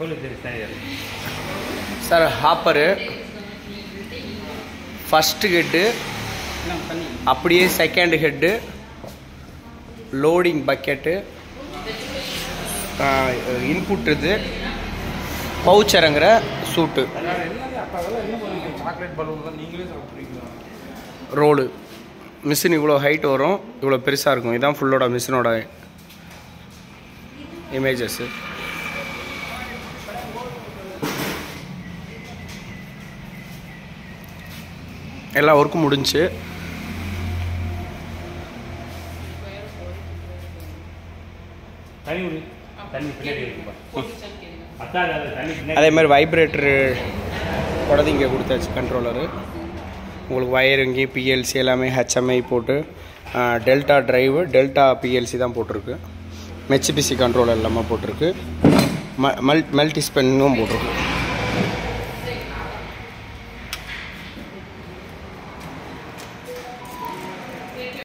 சொல்லு சரி சரி சார் ஹாப்பரு ஃபஸ்ட்டு ஹெட்டு அப்படியே second head loading bucket input இது பவுச் இறங்குற சூட்டு சாக்லேட் பலூன் தான் நீங்களே சாப்பிட்றீங்களா ரோடு மிஷின் இவ்வளோ ஹைட் வரும் இவ்வளோ பெருசாக இருக்கும் இதான் ஃபுல்லோட மிஷினோட இமேஜஸ்ஸு எல்லா ஒர்க்கும் முடிஞ்சு தண்ணி விடு தண்ணி பின்னாடி இருக்குப்பா அதான் அது தண்ணி பின்னாடி அதே மாதிரி வைப்ரேட்டரு உடது இங்கே கொடுத்தாச்சு கண்ட்ரோலரு உங்களுக்கு வயரிங்கி பிஎல்சி எல்லாமே ஹெச்எம்ஐ போட்டு டெல்டா டிரைவு டெல்டா பிஎல்சி தான் போட்டிருக்கு மெச்சிபிசி கண்ட்ரோலர் எல்லாமே போட்டிருக்கு ம மல் மல்டி ஸ்பென்னும் போட்டிருக்கு